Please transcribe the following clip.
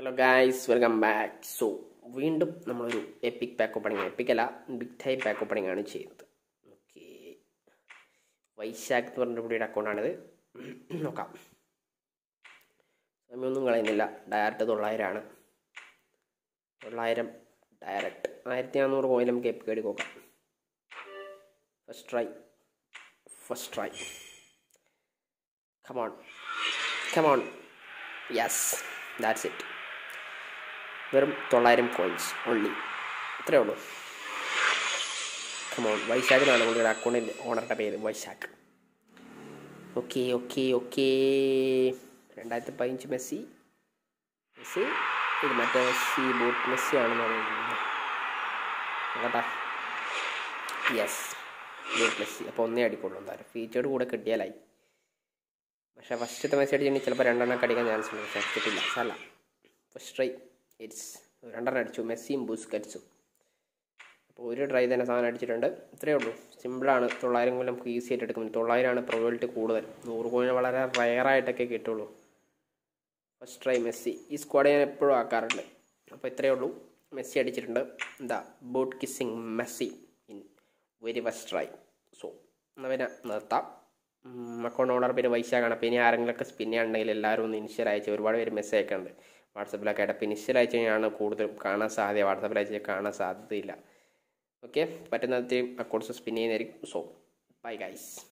hello guys welcome back so വീണ്ടും നമ്മളൊരു epic pack opening epic അല്ല ബിഗ് ടൈപ്പ് പാക്ക് ഓപ്പണിംഗ് ആണ് ചെയ്യുന്നത് ഓക്കെ വൈശാഖ് എന്ന് പറഞ്ഞ പുള്ളിയുടെ അക്കൗണ്ടാണിത് നോക്കാം സമയമൊന്നും കളയുന്നില്ല ഡയറക്റ്റ് തൊള്ളായിരമാണ് തൊള്ളായിരം ഡയറക്റ്റ് ആയിരത്തി നാനൂറ് കോയിൻ നമുക്ക് എപ്പിക് എടുത്ത് നോക്കാം first try first try come on come on yes that's it വെറും തൊള്ളായിരം കോയിൻസ് ഓൺലി ഇത്രയേ ഉള്ളൂ കമോൺ വൈശാഖ് എന്നാണ് പുള്ളിയുടെ അക്കൗണ്ടിൻ്റെ ഓണറുടെ പേര് വൈശാഖ് ഓക്കെ ഓക്കെ ഓക്കെ രണ്ടായിരത്തി പതിനഞ്ച് മെസ്സി മെസ്സി ഇത് മറ്റേ മെസ്സി ബോട്ട് മെസ്സി ആണെന്നാണ് നോക്കട്ടെ യെസ് ബോട്ട് മെസ്സി അപ്പോൾ ഒന്നേ അടിക്കുള്ളൂ എന്തായാലും ഫീച്ചേർഡ് കൂടെ കിട്ടിയാലായി പക്ഷേ ഫസ്റ്റത്തെ മെസ്സേജ് അടിച്ചിട്ടുണ്ടെങ്കിൽ ചിലപ്പോൾ രണ്ടെണ്ണം അടിക്കാൻ ചാൻസ് ഉണ്ട് പക്ഷേ അടിച്ചിട്ടില്ല സാല ഫസ്റ്റ് ട്രൈ ഇറ്റ്സ് രണ്ടെണ്ണം അടിച്ചു മെസ്സിയും ബൂസ്കറ്റ്സും അപ്പോൾ ഒരു ട്രൈ തന്നെ സാധനം അടിച്ചിട്ടുണ്ട് ഇത്രയേ ഉള്ളൂ സിമ്പിളാണ് തൊള്ളായിരം കൊല്ലം നമുക്ക് ഈസി ആയിട്ട് എടുക്കും തൊള്ളായിരമാണ് പ്രോബിലിറ്റി കൂടുതൽ നൂറ് കോയിന് വളരെ റയറായിട്ടൊക്കെ കിട്ടുള്ളൂ ഫസ്റ്റ് ട്രൈ മെസ്സി ഈ സ്ക്വാഡ് ഞാൻ എപ്പോഴും ആക്കാറുണ്ട് അപ്പോൾ ഇത്രയേ ഉള്ളൂ മെസ്സി അടിച്ചിട്ടുണ്ട് എന്താ boot kissing Messi in very first try so എന്നാൽ പിന്നെ നിർത്താം അക്കൗണ്ട് ഓണർ പേര് വൈശാഖാണ് അപ്പോൾ ഇനി ആരെങ്കിലുമൊക്കെ സ്പിൻ ഉണ്ടെങ്കിൽ എല്ലാവരും ഒന്ന് ഇനിഷ്യൽ അയച്ച് ഒരുപാട് പേര് മെസ്സേജ് അയക്കുന്നുണ്ട് വാട്സപ്പിലൊക്കെ ആയിട്ട് അപ്പോൾ ഇനിഷ്യൽ അയച്ചു കഴിഞ്ഞാണ് കൂടുതലും കാണാൻ സാധ്യത വാട്സപ്പിൽ അയച്ച് കാണാൻ സാധ്യതയില്ല ഓക്കെ പറ്റുന്ന അക്കൗണ്ട്സ് സ്പിൻ ചെയ്യുന്നതായിരിക്കും സോ ബൈ ഗൈസ്